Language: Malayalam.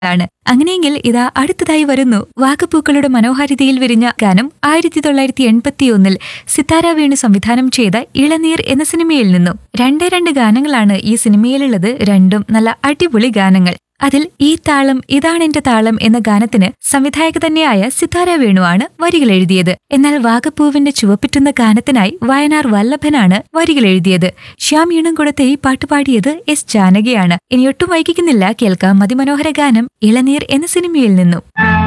ആണ് അങ്ങനെയെങ്കിൽ ഇതാ അടുത്തതായി വരുന്നു വാക്കപ്പൂക്കളുടെ മനോഹാരിതയിൽ വിരിഞ്ഞ ഗാനം ആയിരത്തി തൊള്ളായിരത്തി എൺപത്തിയൊന്നിൽ സിത്താര വേണു സംവിധാനം ചെയ്ത ഇളനീർ എന്ന സിനിമയിൽ നിന്നും രണ്ടേ രണ്ട് ഗാനങ്ങളാണ് ഈ സിനിമയിലുള്ളത് രണ്ടും നല്ല അടിപൊളി ഗാനങ്ങൾ അതിൽ ഈ താളം ഇതാണെന്റെ താളം എന്ന ഗാനത്തിന് സംവിധായക തന്നെയായ സിത്താര വേണുവാണ് വരികൾ എഴുതിയത് എന്നാൽ വാഗപ്പൂവിന്റെ ചുവപ്പിറ്റുന്ന ഗാനത്തിനായി വയനാർ വല്ലഭനാണ് വരികൾ എഴുതിയത് ശ്യാം ഈണംകുടത്തെ ഈ പാട്ട് പാടിയത് എസ് ജാനകിയാണ് ഇനി ഒട്ടും വൈകിക്കുന്നില്ല കേൾക്കാം മതിമനോഹര ഗാനം ഇളനീർ എന്ന സിനിമയിൽ നിന്നും